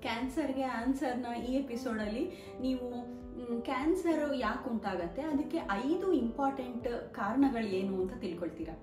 ಕ್ಯಾನ್ಸರ್ಗೆ ಆನ್ಸರ್ನ ಈ ಎಪಿಸೋಡಲ್ಲಿ ನೀವು ಕ್ಯಾನ್ಸರ್ ಯಾಕೆ ಉಂಟಾಗತ್ತೆ ಅದಕ್ಕೆ ಐದು ಇಂಪಾರ್ಟೆಂಟ್ ಕಾರಣಗಳು ಏನು ಅಂತ ತಿಳ್ಕೊಳ್ತೀರಾ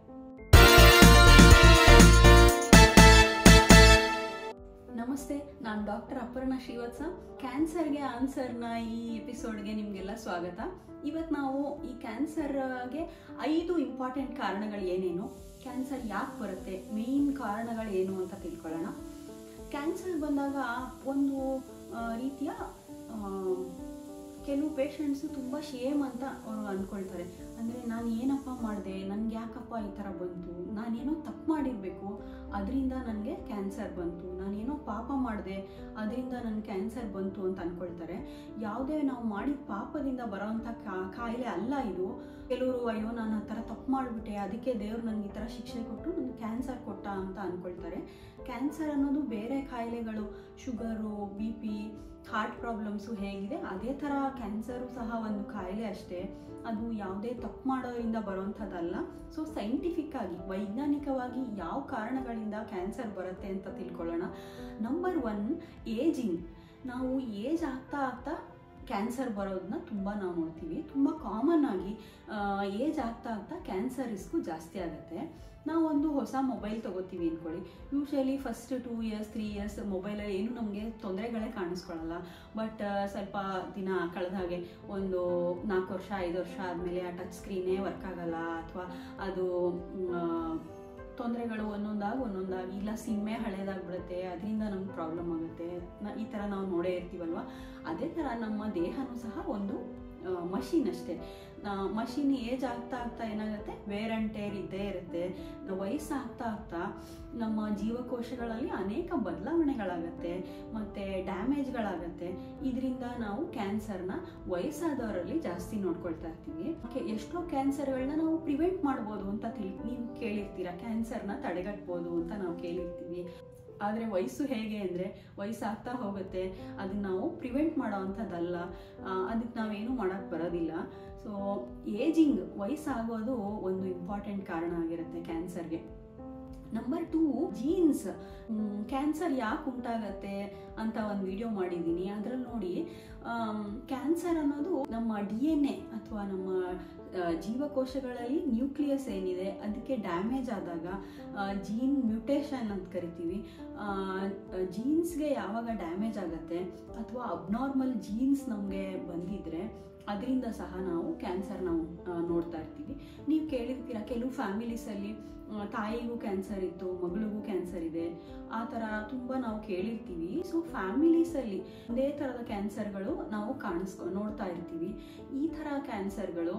ನಮಸ್ತೆ ನಾನು ಡಾಕ್ಟರ್ ಅಪರ್ಣ ಶ್ರೀವತ್ಸ ಕ್ಯಾನ್ಸರ್ಗೆ ಆನ್ಸರ್ನ ಈ ಎಪಿಸೋಡ್ಗೆ ನಿಮಗೆಲ್ಲ ಸ್ವಾಗತ ಇವತ್ತು ನಾವು ಈ ಕ್ಯಾನ್ಸರ್ಗೆ ಐದು ಇಂಪಾರ್ಟೆಂಟ್ ಕಾರಣಗಳು ಏನೇನು ಕ್ಯಾನ್ಸರ್ ಯಾಕೆ ಬರುತ್ತೆ ಮೇಯ್ನ್ ಕಾರಣಗಳು ಏನು ಅಂತ ತಿಳ್ಕೊಳ್ಳೋಣ ಕ್ಯಾನ್ಸರ್ ಬಂದಾಗ ಒಂದು ಆ, ರೀತಿಯ ಆ, ಕೆಲವು ಪೇಷಂಟ್ಸು ತುಂಬ ಶೇಮ್ ಅಂತ ಅವರು ಅಂದ್ಕೊಳ್ತಾರೆ ಅಂದರೆ ನಾನು ಏನಪ್ಪ ಮಾಡಿದೆ ನನಗೆ ಯಾಕಪ್ಪ ಈ ಥರ ಬಂತು ನಾನೇನೋ ತಪ್ಪು ಮಾಡಿರಬೇಕು ಅದರಿಂದ ನನಗೆ ಕ್ಯಾನ್ಸರ್ ಬಂತು ನಾನೇನೋ ಪಾಪ ಮಾಡಿದೆ ಅದರಿಂದ ನನಗೆ ಕ್ಯಾನ್ಸರ್ ಬಂತು ಅಂತ ಅಂದ್ಕೊಳ್ತಾರೆ ಯಾವುದೇ ನಾವು ಮಾಡಿದ ಪಾಪದಿಂದ ಬರೋವಂಥ ಕಾ- ಕಾಯಿಲೆ ಅಲ್ಲ ಇದು ಕೆಲವರು ಅಯ್ಯೋ ನಾನು ಆ ಥರ ತಪ್ಪು ಮಾಡಿಬಿಟ್ಟೆ ಅದಕ್ಕೆ ದೇವ್ರು ನನಗೆ ಈ ಥರ ಶಿಕ್ಷೆ ಕೊಟ್ಟು ನನಗೆ ಕ್ಯಾನ್ಸರ್ ಕೊಟ್ಟ ಅಂತ ಅಂದ್ಕೊಳ್ತಾರೆ ಕ್ಯಾನ್ಸರ್ ಅನ್ನೋದು ಬೇರೆ ಕಾಯಿಲೆಗಳು sugar B P heart problems ಹೇಗಿದೆ ಅದೇ ಥರ ಕ್ಯಾನ್ಸರು ಸಹ ಒಂದು ಕಾಯಿಲೆ ಅಷ್ಟೇ ಅದು ಯಾವುದೇ ತಪ್ಪು ಮಾಡೋದ್ರಿಂದ ಬರುವಂಥದ್ದಲ್ಲ ಸೊ ಸೈಂಟಿಫಿಕ್ ಆಗಿ ವೈಜ್ಞಾನಿಕವಾಗಿ ಯಾವ ಕಾರಣಗಳಿಂದ ಕ್ಯಾನ್ಸರ್ ಬರುತ್ತೆ ಅಂತ ತಿಳ್ಕೊಳ್ಳೋಣ ನಂಬರ್ ಒನ್ ಏಜಿಂಗ್ ನಾವು ಏಜ್ ಆಗ್ತಾ ಆಗ್ತಾ ಕ್ಯಾನ್ಸರ್ ಬರೋದನ್ನ ತುಂಬ ನಾವು ನೋಡ್ತೀವಿ ತುಂಬ ಕಾಮನ್ ಆಗಿ ಏಜ್ ಆಗ್ತಾ ಆಗ್ತಾ ಕ್ಯಾನ್ಸರ್ ರಿಸ್ಕು ಜಾಸ್ತಿ ಆಗುತ್ತೆ ನಾವು ಒಂದು ಹೊಸ ಮೊಬೈಲ್ ತಗೋತೀವಿ ಅಂದ್ಕೊಳ್ಳಿ usually first two years three years ಮೊಬೈಲಲ್ಲಿ ಏನು ನಮಗೆ ತೊಂದರೆಗಳೇ ಕಾಣಿಸ್ಕೊಳ್ಳಲ್ಲ ಬಟ್ ಸ್ವಲ್ಪ ದಿನ ಕಳೆದ ಹಾಗೆ ಒಂದು ನಾಲ್ಕು ವರ್ಷ ಐದು ವರ್ಷ ಆದಮೇಲೆ ಆ ಟಚ್ ಸ್ಕ್ರೀನೇ ವರ್ಕ್ ಆಗಲ್ಲ ಅಥವಾ ಅದು ತೊಂದರೆಗಳು ಒಂದೊಂದಾಗಿ ಒಂದೊಂದಾಗಿ ಇಲ್ಲ ಸಿಮ್ಮೆ ಹಳೇದಾಗ್ಬಿಡುತ್ತೆ ಅದರಿಂದ ನಮ್ಗೆ ಪ್ರಾಬ್ಲಮ್ ಆಗುತ್ತೆ ನ- ಈ ಥರ ನಾವು ನೋಡೇ ಇರ್ತೀವಲ್ವ ಅದೇ ಥರ ನಮ್ಮ ದೇಹನೂ ಸಹ ಒಂದು ಮಷೀನ್ ಅಷ್ಟೇ ಮಷೀನ್ ಏಜ್ ಆಗ್ತಾ ಆಗ್ತಾ ಏನಾಗುತ್ತೆ ವೇರ್ ಅಂಡ್ ಟೇರ್ ಇದ್ದೇ ಇರುತ್ತೆ ವಯಸ್ಸಾಗ್ತಾ ಆಗ್ತಾ ನಮ್ಮ ಜೀವಕೋಶಗಳಲ್ಲಿ ಅನೇಕ ಬದಲಾವಣೆಗಳಾಗತ್ತೆ ಮತ್ತು ಡ್ಯಾಮೇಜ್ಗಳಾಗತ್ತೆ ಇದರಿಂದ ನಾವು ಕ್ಯಾನ್ಸರ್ನ ವಯಸ್ಸಾದವರಲ್ಲಿ ಜಾಸ್ತಿ ನೋಡ್ಕೊಳ್ತಾ ಇರ್ತೀವಿ ಕೆ- ಎಷ್ಟೋ ಕ್ಯಾನ್ಸರ್ಗಳನ್ನ ನಾವು ಪ್ರಿವೆಂಟ್ ಮಾಡ್ಬೋದು ಅಂತ ತಿಳಿ ನೀವು ಕೇಳಿರ್ತೀರ ಕ್ಯಾನ್ಸರ್ನ ತಡೆಗಟ್ಬೋದು ಅಂತ ನಾವು ಕೇಳಿರ್ತೀವಿ ಆದರೆ ವಯಸ್ಸು ಹೇಗೆ ಅಂದರೆ ವಯಸ್ಸಾಗ್ತಾ ಹೋಗುತ್ತೆ ಅದನ್ನ ನಾವು ಪ್ರಿವೆಂಟ್ ಮಾಡೋ ಅಂಥದ್ದಲ್ಲ ಅದಕ್ಕೆ ನಾವೇನು ಮಾಡೋಕ್ಕೆ ಬರೋದಿಲ್ಲ ಸೊ ಏಜಿಂಗ್ ವಯಸ್ಸಾಗೋದು ಒಂದು ಇಂಪಾರ್ಟೆಂಟ್ ಕಾರಣ ಆಗಿರುತ್ತೆ ಕ್ಯಾನ್ಸರ್ಗೆ ನಂಬರ್ ಟೂ ಜೀನ್ಸ್ ಕ್ಯಾನ್ಸರ್ ಯಾಕೆ ಉಂಟಾಗತ್ತೆ ಅಂತ ಒಂದು ವಿಡಿಯೋ ಮಾಡಿದ್ದೀನಿ ಅದರಲ್ಲಿ ನೋಡಿ ಕ್ಯಾನ್ಸರ್ ಅನ್ನೋದು ನಮ್ಮ ಡಿ ಎನ್ ಎ ಅಥವಾ ನಮ್ಮ ಆ, ಜೀವಕೋಶಗಳಲ್ಲಿ ನ್ಯೂಕ್ಲಿಯಸ್ ಏನಿದೆ ಅದಕ್ಕೆ ಡ್ಯಾಮೇಜ್ ಆದಾಗ ಜೀನ್ ಮ್ಯೂಟೇಷನ್ ಅಂತ ಕರಿತೀವಿ ಜೀನ್ಸ್ಗೆ ಯಾವಾಗ ಡ್ಯಾಮೇಜ್ ಆಗುತ್ತೆ ಅಥವಾ ಅಬ್ನಾರ್ಮಲ್ ಜೀನ್ಸ್ ನಮಗೆ ಬಂದಿದ್ರೆ ಅದರಿಂದ ಸಹ ನಾವು ಕ್ಯಾನ್ಸರ್ ನಾವು ಆ, ನೋಡ್ತಾ ಇರ್ತೀವಿ ನೀವು ಕೇಳಿರ್ತೀರ ಕೆಲವು ಫ್ಯಾಮಿಲೀಸಲ್ಲಿ ತಾಯಿಗೂ ಕ್ಯಾನ್ಸರ್ ಇತ್ತು ಮಗಳಿಗೂ ಕ್ಯಾನ್ಸರ್ ಇದೆ ಆ ಥರ ತುಂಬ ನಾವು ಕೇಳಿರ್ತೀವಿ ಸೊ ಫ್ಯಾಮಿಲೀಸಲ್ಲಿ ಒಂದೇ ಥರದ ಕ್ಯಾನ್ಸರ್ಗಳು ನಾವು ಕಾಣಿಸ್ಕೊ ನೋಡ್ತಾ ಇರ್ತೀವಿ ಈ ಥರ ಕ್ಯಾನ್ಸರ್ಗಳು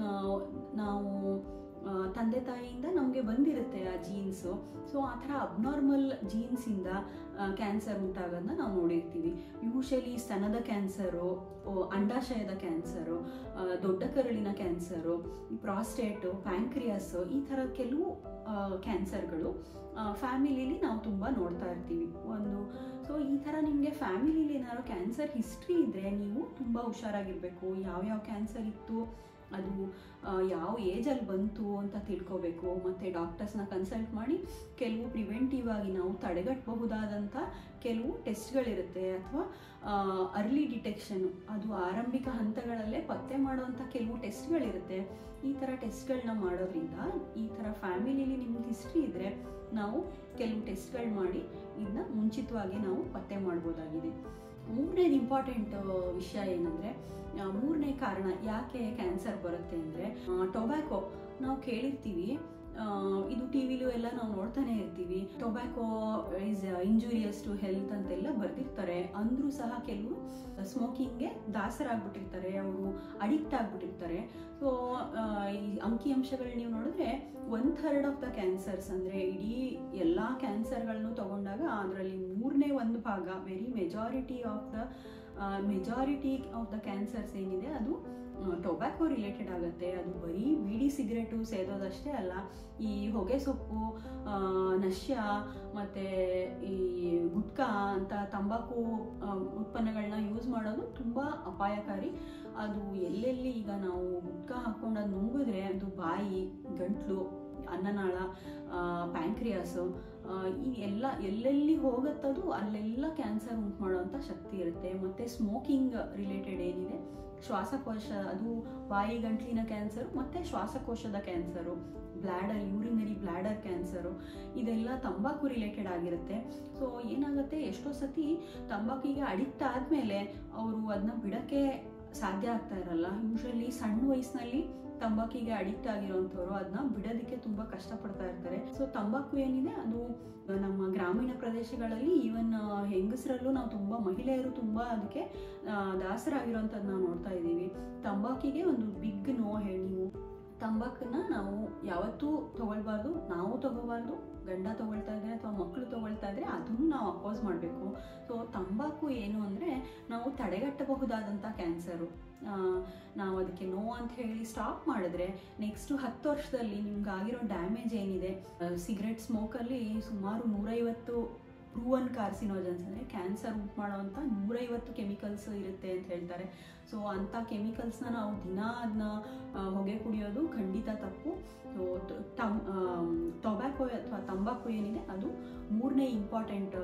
ನಾವು ಆ, ತಂದೆ ತಾಯಿಯಿಂದ ನಮಗೆ ಬಂದಿರುತ್ತೆ ಆ ಜೀನ್ಸು ಸೊ ಆ ಥರ ಅಬ್ನಾರ್ಮಲ್ ಜೀನ್ಸಿಂದ ಕ್ಯಾನ್ಸರ್ ಉಂಟಾಗೋದನ್ನ ನಾವು ನೋಡಿರ್ತೀವಿ ಯೂಶಲಿ ಸ್ತನದ ಕ್ಯಾನ್ಸರು ಅಂಡಾಶಯದ ಕ್ಯಾನ್ಸರು ಆ, ದೊಡ್ಡ ಕರುಳಿನ ಕ್ಯಾನ್ಸರು ಪ್ರಾಸ್ಟೇಟು ಪ್ಯಾಂಕ್ರಿಯಾಸು ಈ ಥರ ಕೆಲವು ಕ್ಯಾನ್ಸರ್ಗಳು ಫ್ಯಾಮಿಲಿಲಿ ನಾವು ತುಂಬ ನೋಡ್ತಾ ಇರ್ತೀವಿ ಒಂದು ಸೊ ಈ ಥರ ನಿಮಗೆ ಫ್ಯಾಮಿಲಿಲಿ ಏನಾದ್ರು ಕ್ಯಾನ್ಸರ್ ಹಿಸ್ಟ್ರಿ ಇದ್ದರೆ ನೀವು ತುಂಬ ಹುಷಾರಾಗಿರಬೇಕು ಯಾವ್ಯಾವ ಕ್ಯಾನ್ಸರ್ ಇತ್ತು ಅದು ಆ, ಯಾವ ಏಜಲ್ಲಿ ಬಂತು ಅಂತ ತಿಳ್ಕೊಬೇಕು ಮತ್ತು ಡಾಕ್ಟರ್ಸ್ನ ಕನ್ಸಲ್ಟ್ ಮಾಡಿ ಕೆಲವು ಪ್ರಿವೆಂಟಿವ್ ಆಗಿ ನಾವು ತಡೆಗಟ್ಟಬಹುದಾದಂಥ ಕೆಲವು ಟೆಸ್ಟ್ಗಳಿರುತ್ತೆ ಅಥವಾ ಅರ್ಲಿ ಡಿಟೆಕ್ಷನ್ ಅದು ಆರಂಭಿಕ ಹಂತಗಳಲ್ಲೇ ಪತ್ತೆ ಮಾಡುವಂಥ ಕೆಲವು ಟೆಸ್ಟ್ಗಳಿರುತ್ತೆ ಈ ಥರ ಟೆಸ್ಟ್ಗಳನ್ನ ಮಾಡೋದ್ರಿಂದ ಈ ಥರ ಫ್ಯಾಮಿಲಿಲಿ ನಿಮ್ಗೆ ಹಿಸ್ಟ್ರಿ ಇದ್ದರೆ ನಾವು ಕೆಲವು ಟೆಸ್ಟ್ಗಳು ಮಾಡಿ ಇದನ್ನ ಮುಂಚಿತವಾಗಿ ನಾವು ಪತ್ತೆ ಮಾಡ್ಬೋದಾಗಿದೆ ಮೂರನೇದು ಇಂಪಾರ್ಟೆಂಟ್ ವಿಷಯ ಏನಂದರೆ ಮೂರನೇ ಕಾರಣ ಯಾಕೆ ಕ್ಯಾನ್ಸರ್ ಬರುತ್ತೆ ಅಂದರೆ ಟೊಬ್ಯಾಕೊ ನಾವು ಕೇಳಿರ್ತೀವಿ ಆ, ಇದು ಟಿ ವಿಲೂ ಎಲ್ಲ ನಾವು ನೋಡ್ತಾನೆ ಇರ್ತೀವಿ tobacco is injurious to health ಅಂತೆಲ್ಲ ಬರೆದಿರ್ತಾರೆ ಅಂದರೂ ಸಹ ಕೆಲವರು ಸ್ಮೋಕಿಂಗ್ಗೆ ದಾಸರಾಗ್ಬಿಟ್ಟಿರ್ತಾರೆ ಅವರು ಅಡಿಕ್ಟ್ ಆಗಿಬಿಟ್ಟಿರ್ತಾರೆ ಸೊ ಈ ಅಂಕಿಅಂಶಗಳು ನೀವು ನೋಡಿದ್ರೆ one third of the cancers ಅಂದರೆ ಇಡೀ ಎಲ್ಲ ಕ್ಯಾನ್ಸರ್ಗಳನ್ನು ತಗೊಂಡಾಗ ಅದರಲ್ಲಿ ಮೂರನೇ ಒಂದು ಭಾಗ very majority of the majority of the cancers ಏನಿದೆ ಅದು ಟೊಬ್ಯಾಕೊ ರಿಲೇಟೆಡ್ ಆಗುತ್ತೆ ಅದು ಬರೀ ಬೀಡಿ ಸಿಗರೇಟು ಸೇದೋದಷ್ಟೇ ಅಲ್ಲ ಈ ಹೊಗೆ ಸೊಪ್ಪು ಆ, ನಶ್ಯ ಮತ್ತು ಈ ಗುಟ್ಕಾ ಅಂತ ತಂಬಾಕು ಆ, ಉತ್ಪನ್ನಗಳನ್ನ ಯೂಸ್ ಮಾಡೋದು ತುಂಬ ಅಪಾಯಕಾರಿ ಅದು ಎಲ್ಲೆಲ್ಲಿ ಈಗ ನಾವು ಗುಟ್ಕಾ ಹಾಕೊಂಡು ಅದು ನುಂಗಿದ್ರೆ ಅದು ಬಾಯಿ ಗಂಟ್ಲು ಅನ್ನನಾಳ ಪ್ಯಾಂಕ್ರಿಯಾಸು ಈ ಎಲ್ಲ ಎಲ್ಲೆಲ್ಲಿ ಹೋಗುತ್ತದು ಅಲ್ಲೆಲ್ಲ ಕ್ಯಾನ್ಸರ್ ಉಂಟು ಮಾಡುವಂಥ ಶಕ್ತಿ ಇರುತ್ತೆ ಮತ್ತು ಸ್ಮೋಕಿಂಗ್ ರಿಲೇಟೆಡ್ ಏನಿದೆ ಶ್ವಾಸಕೋಶ ಅದು ಬಾಯಿ ಗಂಟ್ಲಿನ ಕ್ಯಾನ್ಸರು ಮತ್ತು ಶ್ವಾಸಕೋಶದ cancer bladder urinary bladder cancer ಇದೆಲ್ಲ ತಂಬಾಕು ರಿಲೇಟೆಡ್ ಆಗಿರುತ್ತೆ ಸೊ ಏನಾಗುತ್ತೆ ಎಷ್ಟೋ ಸತಿ ತಂಬಾಕಿಗೆ ಅಡಿಕ್ಟ್ ಆದಮೇಲೆ ಅವರು ಅದನ್ನ ಬಿಡೋಕ್ಕೆ ಸಾಧ್ಯ ಆಗ್ತಾ ಇರಲ್ಲ ಯೂಶಲಿ ಸಣ್ಣ ವಯಸ್ಸಿನಲ್ಲಿ ತಂಬಾಕಿಗೆ ಅಡಿಕ್ಟ್ ಆಗಿರೋಂಥವ್ರು ಅದನ್ನ ಬಿಡೋದಕ್ಕೆ ತುಂಬ ಕಷ್ಟಪಡ್ತಾ ಇರ್ತಾರೆ ಸೊ ತಂಬಾಕು ಏನಿದೆ ಅದು ನಮ್ಮ ಗ್ರಾಮೀಣ ಪ್ರದೇಶಗಳಲ್ಲಿ ಈವನ್ ಹೆಂಗಸರಲ್ಲೂ ನಾವು ತುಂಬ ಮಹಿಳೆಯರು ತುಂಬ ಅದಕ್ಕೆ ದಾಸರಾಗಿರೋಂಥದ್ದು ನಾವು ನೋಡ್ತಾ ಇದ್ದೀವಿ ತಂಬಾಕಿಗೆ ಒಂದು ಬಿಗ್ ನೋ ಹೇಳಿ ನೀವು ತಂಬಾಕನ್ನ ನಾವು ಯಾವತ್ತೂ ತಗೊಳ್ಬಾರ್ದು ನಾವು ತಗೋಬಾರ್ದು ಗಂಡ ತಗೊಳ್ತಾ ಇದ್ರೆ ಅಥವಾ ಮಕ್ಕಳು ತಗೊಳ್ತಾ ಇದ್ರೆ ಅದನ್ನು ನಾವು ಅಪೋಸ್ ಮಾಡಬೇಕು ಸೊ ತಂಬಾಕು ಏನು ಅಂದರೆ ನಾವು ತಡೆಗಟ್ಟಬಹುದಾದಂಥ ಕ್ಯಾನ್ಸರು ನಾವು ಅದಕ್ಕೆ ನೋ ಅಂತ ಹೇಳಿ ಸ್ಟಾಪ್ ಮಾಡಿದ್ರೆ ನೆಕ್ಸ್ಟು ಹತ್ತು ವರ್ಷದಲ್ಲಿ ನಿಮ್ಗೆ ಆಗಿರೋ ಡ್ಯಾಮೇಜ್ ಏನಿದೆ ಸಿಗರೆಟ್ ಸ್ಮೋಕಲ್ಲಿ ಸುಮಾರು ನೂರೈವತ್ತು ಪ್ರೂವನ್ ಕಾರ್ಸಿನೋಜನ್ಸ್ ಅಂದರೆ ಕ್ಯಾನ್ಸರ್ ಉಂಟು ಮಾಡೋವಂಥ ನೂರೈವತ್ತು ಕೆಮಿಕಲ್ಸ್ ಇರುತ್ತೆ ಅಂತ ಹೇಳ್ತಾರೆ ಸೊ ಅಂಥ ಕೆಮಿಕಲ್ಸ್ನ ನಾವು ದಿನ ಅದನ್ನ ಹೊಗೆ ಕುಡಿಯೋದು ಖಂಡಿತ ತಪ್ಪು ಸೊ ಟಮ್ ಟೊಬ್ಯಾಕೊ ಅಥವಾ ತಂಬಾಕು ಏನಿದೆ ಅದು ಮೂರನೇ ಇಂಪಾರ್ಟೆಂಟ್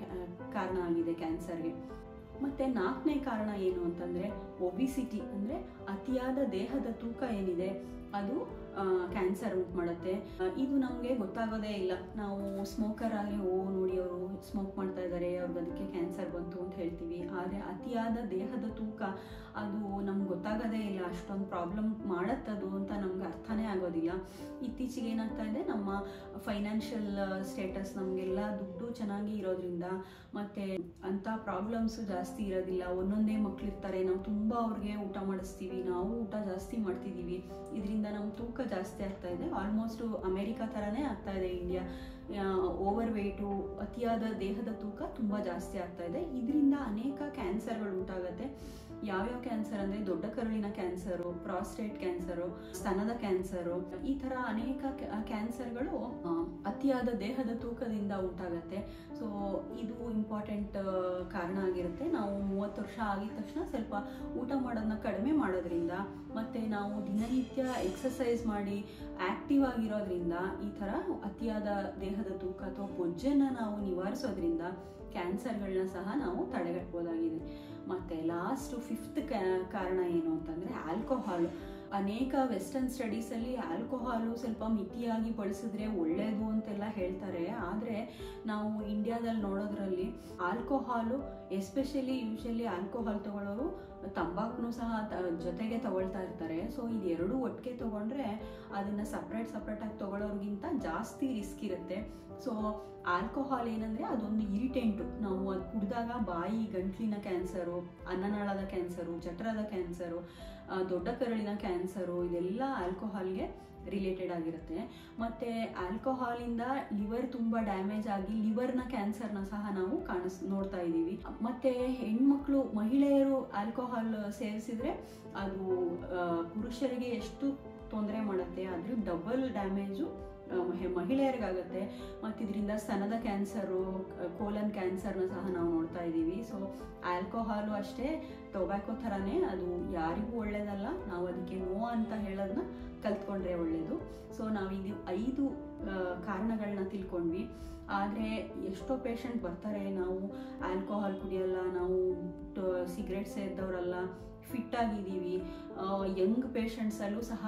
ಕಾರಣ ಆಗಿದೆ ಕ್ಯಾನ್ಸರ್ಗೆ ಮತ್ತು ನಾಲ್ಕನೇ ಕಾರಣ ಏನು ಅಂತಂದರೆ ಒಬಿಸಿಟಿ ಅಂದರೆ ಅತಿಯಾದ ದೇಹದ ತೂಕ ಏನಿದೆ ಅದು ಕ್ಯಾನ್ಸರ್ ಉಂಟು ಮಾಡುತ್ತೆ ಇದು ನಮಗೆ ಗೊತ್ತಾಗೋದೇ ಇಲ್ಲ ನಾವು ಸ್ಮೋಕರ್ ಆಗಿ ಓ ನೋಡಿ ಅವರು ಸ್ಮೋಕ್ ಮಾಡ್ತಾ ಇದ್ದಾರೆ ಅವ್ರಿಗೆ ಅದಕ್ಕೆ ಕ್ಯಾನ್ಸರ್ ಬಂತು ಅಂತ ಹೇಳ್ತೀವಿ ಆದರೆ ಅತಿಯಾದ ದೇಹದ ತೂಕ ಅದು ನಮ್ಗೆ ಗೊತ್ತಾಗೋದೇ ಇಲ್ಲ ಅಷ್ಟೊಂದು ಪ್ರಾಬ್ಲಮ್ ಮಾಡತ್ತದು ಅಂತ ನಮ್ಗೆ ಅರ್ಥನೇ ಆಗೋದಿಲ್ಲ ಇತ್ತೀಚೆಗೆ ಏನಾಗ್ತಾ ಇದೆ ನಮ್ಮ ಫೈನಾನ್ಷಿಯಲ್ ಸ್ಟೇಟಸ್ ನಮಗೆಲ್ಲ ದುಡ್ಡು ಚೆನ್ನಾಗಿ ಇರೋದ್ರಿಂದ ಮತ್ತು ಅಂಥ ಪ್ರಾಬ್ಲಮ್ಸು ಜಾಸ್ತಿ ಇರೋದಿಲ್ಲ ಒಂದೊಂದೇ ಮಕ್ಕಳಿರ್ತಾರೆ ನಾವು ತುಂಬ ಅವ್ರಿಗೆ ಊಟ ಮಾಡಿಸ್ತೀವಿ ನಾವು ಊಟ ಜಾಸ್ತಿ ಮಾಡ್ತಿದ್ದೀವಿ ಇದರಿಂದ ನಮ್ಮ ತೂಕ ಜಾಸ್ತಿ ಆಗ್ತಾ ಇದೆ ಆಲ್ಮೋಸ್ಟ್ ಅಮೇರಿಕಾ ಥರನೇ ಆಗ್ತಾ ಇದೆ ಇಂಡಿಯಾ ಓವರ್ ವೆಯ್ಟು ಅತಿಯಾದ ದೇಹದ ತೂಕ ತುಂಬ ಜಾಸ್ತಿ ಆಗ್ತಾ ಇದೆ ಇದರಿಂದ ಅನೇಕ ಕ್ಯಾನ್ಸರ್ಗಳು ಉಂಟಾಗುತ್ತೆ ಯಾವ್ಯಾವ ಕ್ಯಾನ್ಸರ್ ಅಂದರೆ ದೊಡ್ಡ ಕರುಳಿನ ಕ್ಯಾನ್ಸರು ಪ್ರಾಸ್ಟೇಟ್ ಕ್ಯಾನ್ಸರು ಸ್ತನದ ಕ್ಯಾನ್ಸರು ಈ ಥರ ಅನೇಕ ಕ್ಯಾನ್ಸರ್ಗಳು ಅತಿಯಾದ ದೇಹದ ತೂಕದಿಂದ ಉಂಟಾಗತ್ತೆ ಸೊ ಇದು ಇಂಪಾರ್ಟೆಂಟ್ ಕಾರಣ ಆಗಿರುತ್ತೆ ನಾವು ಮೂವತ್ತು ವರ್ಷ ಆಗಿದ ತಕ್ಷಣ ಸ್ವಲ್ಪ ಊಟ ಮಾಡೋದನ್ನ ಕಡಿಮೆ ಮಾಡೋದ್ರಿಂದ ಮತ್ತು ನಾವು ದಿನನಿತ್ಯ ಎಕ್ಸಸೈಸ್ ಮಾಡಿ ಆ್ಯಕ್ಟಿವ್ ಆಗಿರೋದ್ರಿಂದ ಈ ಥರ ಅತಿಯಾದ ದೇಹದ ತೂಕ ಅಥವಾ ಬೊಜ್ಜನ್ನು ನಾವು ನಿವಾರಿಸೋದ್ರಿಂದ ಕ್ಯಾನ್ಸರ್ಗಳನ್ನ ಸಹ ನಾವು ತಡೆಗಟ್ಬೋದಾಗಿದೆ ಮತ್ತು ಲಾಸ್ಟು ಫಿಫ್ತ್ ಕಾರಣ ಏನು ಅಂತಂದರೆ ಆಲ್ಕೋಹಾಲ್ ಅನೇಕ ವೆಸ್ಟರ್ನ್ ಸ್ಟಡೀಸಲ್ಲಿ ಆಲ್ಕೋಹಾಲು ಸ್ವಲ್ಪ ಮಿತಿಯಾಗಿ ಬಳಸಿದ್ರೆ ಒಳ್ಳೆಯದು ಅಂತೆಲ್ಲ ಹೇಳ್ತಾರೆ ಆದರೆ ನಾವು ಇಂಡಿಯಾದಲ್ಲಿ ನೋಡೋದ್ರಲ್ಲಿ ಆಲ್ಕೋಹಾಲು ಎಸ್ಪೆಷಲಿ ಯೂಶಲಿ ಆಲ್ಕೋಹಾಲ್ ತಗೊಳ್ಳೋರು ತಂಬಾಕು ಸಹ ತ ಜೊತೆಗೆ ತಗೊಳ್ತಾ ಇರ್ತಾರೆ ಸೊ ಇದೆರಡೂ ಒಟ್ಟಿಗೆ ತೊಗೊಂಡ್ರೆ ಅದನ್ನು ಸಪ್ರೇಟ್ ಸಪ್ರೇಟಾಗಿ ತೊಗೊಳ್ಳೋರಿಗಿಂತ ಜಾಸ್ತಿ ರಿಸ್ಕ್ ಇರುತ್ತೆ ಸೊ ಆಲ್ಕೋಹಾಲ್ ಏನಂದರೆ ಅದೊಂದು ಇರಿಟೆಂಟು ನಾವು ಅದು ಕುಡಿದಾಗ ಬಾಯಿ ಗಂಟ್ಲಿನ ಕ್ಯಾನ್ಸರು ಅನ್ನನಾಳದ ಕ್ಯಾನ್ಸರು ಜಠರದ ಕ್ಯಾನ್ಸರು ದೊಡ್ಡ ಕರಳಿನ ಕ್ಯಾನ್ಸರು ಇದೆಲ್ಲ ಆಲ್ಕೋಹಾಲ್ಗೆ ರಿಲೇಟೆಡ್ ಆಗಿರುತ್ತೆ ಮತ್ತು ಆಲ್ಕೋಹಾಲಿಂದ ಲಿವರ್ ತುಂಬ ಡ್ಯಾಮೇಜ್ ಆಗಿ ಲಿವರ್ನ ಕ್ಯಾನ್ಸರ್ನ ಸಹ ನಾವು ಕಾಣಿಸ್ ನೋಡ್ತಾ ಇದ್ದೀವಿ ಮತ್ತು ಹೆಣ್ಮಕ್ಳು ಮಹಿಳೆಯರು ಆಲ್ಕೋಹಾಲ್ ಸೇವಿಸಿದರೆ ಅದು ಪುರುಷರಿಗೆ ಎಷ್ಟು ತೊಂದರೆ ಮಾಡುತ್ತೆ ಅದ್ರ ಡಬಲ್ ಡ್ಯಾಮೇಜು ಮಹಿಳೆಯರಿಗಾಗುತ್ತೆ ಮತ್ತು ಇದರಿಂದ ಸ್ತನದ ಕ್ಯಾನ್ಸರು ಕೋಲನ್ ಕ್ಯಾನ್ಸರ್ನ ಸಹ ನಾವು ನೋಡ್ತಾ ಇದ್ದೀವಿ ಸೊ ಆಲ್ಕೋಹಾಲು ಅಷ್ಟೇ ಟೊಬ್ಯಾಕೊ ಥರನೇ ಅದು ಯಾರಿಗೂ ಒಳ್ಳೇದಲ್ಲ ನಾವು ಅದಕ್ಕೆ ನೋ ಅಂತ ಹೇಳೋದನ್ನ ಕಲ್ತ್ಕೊಂಡ್ರೆ ಒಳ್ಳೆಯದು ಸೊ ನಾವೀಗ ಐದು ಕಾರಣಗಳನ್ನ ತಿಳ್ಕೊಂಡ್ವಿ ಆದರೆ ಎಷ್ಟೋ ಪೇಷಂಟ್ ಬರ್ತಾರೆ ನಾವು ಆಲ್ಕೋಹಾಲ್ ಕುಡಿಯಲ್ಲ ನಾವು ಸಿಗರೆಟ್ ಸೇರಿದವರಲ್ಲ ಫಿಟ್ ಆಗಿದ್ದೀವಿ ಯಂಗ್ ಪೇಷಂಟ್ಸಲ್ಲೂ ಸಹ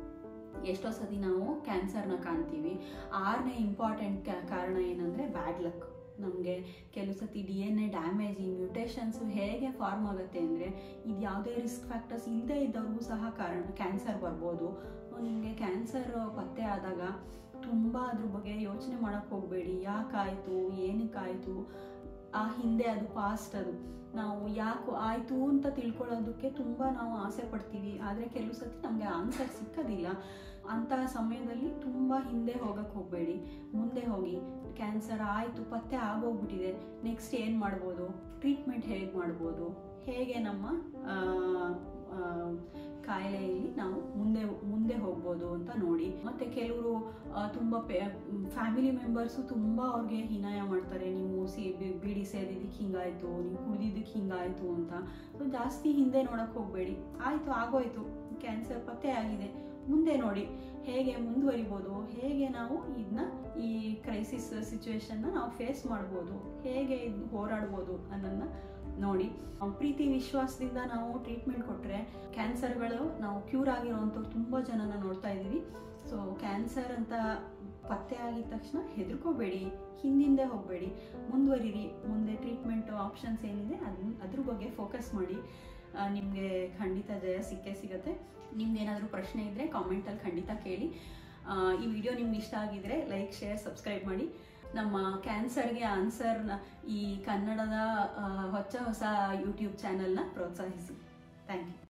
ಎಷ್ಟೋ ಸತಿ ನಾವು ಕ್ಯಾನ್ಸರ್ನ ಕಾಣ್ತೀವಿ ಆರನೇ ಇಂಪಾರ್ಟೆಂಟ್ ಕಾರಣ ಏನಂದರೆ ಬ್ಯಾಡ್ ಲಕ್ ನಮಗೆ ಕೆಲವು ಸತಿ ಡಿ ಎನ್ ಎ ಡ್ಯಾಮೇಜ್ ಈ ಮ್ಯೂಟೇಷನ್ಸು ಹೇಗೆ ಫಾರ್ಮ್ ಆಗುತ್ತೆ ಅಂದರೆ ಇದು ಯಾವುದೇ ರಿಸ್ಕ್ ಫ್ಯಾಕ್ಟರ್ಸ್ ಇಲ್ಲದೆ ಇದ್ದವ್ರಿಗೂ ಸಹ ಕಾರಣ ಕ್ಯಾನ್ಸರ್ ಬರ್ಬೋದು ನಿಮಗೆ ಕ್ಯಾನ್ಸರ್ ಪತ್ತೆ ಆದಾಗ ತುಂಬ ಅದ್ರ ಬಗ್ಗೆ ಯೋಚನೆ ಮಾಡೋಕ್ಕೆ ಹೋಗಬೇಡಿ ಯಾಕಾಯಿತು ಏನಕ್ಕಾಯಿತು ಆ ಹಿಂದೆ ಅದು ಪಾಸ್ಟ್ ಅದು ನಾವು ಯಾಕೆ ಆಯಿತು ಅಂತ ತಿಳ್ಕೊಳ್ಳೋದಕ್ಕೆ ತುಂಬ ನಾವು ಆಸೆ ಪಡ್ತೀವಿ ಆದರೆ ಕೆಲವು ಸತಿ ನಮಗೆ ಆನ್ಸರ್ ಸಿಕ್ಕೋದಿಲ್ಲ ಅಂತಹ ಸಮಯದಲ್ಲಿ ತುಂಬ ಹಿಂದೆ ಹೋಗಕ್ಕೆ ಹೋಗಬೇಡಿ ಮುಂದೆ ಹೋಗಿ ಕ್ಯಾನ್ಸರ್ ಆಯಿತು ಪತ್ತೆ ಆಗೋಗ್ಬಿಟ್ಟಿದೆ ನೆಕ್ಸ್ಟ್ ಏನು ಮಾಡ್ಬೋದು ಟ್ರೀಟ್ಮೆಂಟ್ ಹೇಗೆ ಮಾಡ್ಬೋದು ಹೇಗೆ ನಮ್ಮ ಕಾಯಿಲೆಯಲ್ಲಿ ನಾವು ಮುಂದೆ ಮುಂದೆ ಹೋಗ್ಬೋದು ಅಂತ ನೋಡಿ ಮತ್ತು ಕೆಲವರು ತುಂಬ ಪೇ ಫ್ಯಾಮಿಲಿ ಮೆಂಬರ್ಸು ತುಂಬ ಅವ್ರಿಗೆ ಹಿನಾಯ ಮಾಡ್ತಾರೆ ನೀವು ಸಿ ಬಿಡಿ ಸೇದಿದ್ದಕ್ಕೆ ಹಿಂಗಾಯಿತು ನೀವು ಕುಡಿದಿದ್ದಕ್ಕೆ ಹಿಂಗಾಯಿತು ಅಂತ ಸೊ ಜಾಸ್ತಿ ಹಿಂದೆ ನೋಡೋಕ್ಕೆ ಹೋಗಬೇಡಿ ಆಯಿತು ಆಗೋಯ್ತು ಕ್ಯಾನ್ಸರ್ ಪತ್ತೆ ಆಗಿದೆ ಮುಂದೆ ನೋಡಿ ಹೇಗೆ ಮುಂದುವರಿಬೋದು ಹೇಗೆ ನಾವು ಇದನ್ನ ಈ ಕ್ರೈಸಿಸ್ ಸಿಚುವೇಶನ್ನ ನಾವು ಫೇಸ್ ಮಾಡ್ಬೋದು ಹೇಗೆ ಇದ್ ಹೋರಾಡ್ಬೋದು ಅನ್ನೋದನ್ನ ನೋಡಿ ಆ, ಪ್ರೀತಿ ವಿಶ್ವಾಸದಿಂದ ನಾವು ಟ್ರೀಟ್ಮೆಂಟ್ ಕೊಟ್ಟರೆ ಕ್ಯಾನ್ಸರ್ಗಳು ನಾವು ಕ್ಯೂರ್ ಆಗಿರೋವಂಥವ್ರು ತುಂಬ ಜನನ ನೋಡ್ತಾ ಇದ್ದೀವಿ ಸೊ ಕ್ಯಾನ್ಸರ್ ಅಂತ ಪತ್ತೆ ಆಗಿದ ತಕ್ಷಣ ಹೆದರ್ಕೋಬೇಡಿ ಹಿಂದಿಂದೆ ಹೋಗಬೇಡಿ ಮುಂದುವರಿರಿ ಮುಂದೆ ಟ್ರೀಟ್ಮೆಂಟ್ ಆಪ್ಷನ್ಸ್ ಏನಿದೆ ಅದನ್ನ ಅದ್ರ ಬಗ್ಗೆ ಫೋಕಸ್ ಮಾಡಿ ನಿಮಗೆ ಖಂಡಿತ ಜಯ ಸಿಕ್ಕೇ ಸಿಗುತ್ತೆ ನಿಮ್ಗೆ ಏನಾದರೂ ಪ್ರಶ್ನೆ ಇದ್ದರೆ ಕಾಮೆಂಟಲ್ಲಿ ಖಂಡಿತ ಕೇಳಿ ಆ, ಈ ವಿಡಿಯೋ ನಿಮ್ಗೆ ಇಷ್ಟ ಆಗಿದ್ರೆ ಲೈಕ್ ಶೇರ್ ಸಬ್ಸ್ಕ್ರೈಬ್ ಮಾಡಿ ನಮ್ಮ ಕ್ಯಾನ್ಸರ್ಗೆ ಆನ್ಸರ್ನ ಈ ಕನ್ನಡದ ಆ, ಹೊಸ ಹೊಸ ಯೂಟ್ಯೂಬ್ ಚಾನಲ್ನ ಪ್ರೋತ್ಸಾಹಿಸಿ ಥ್ಯಾಂಕ್ ಯು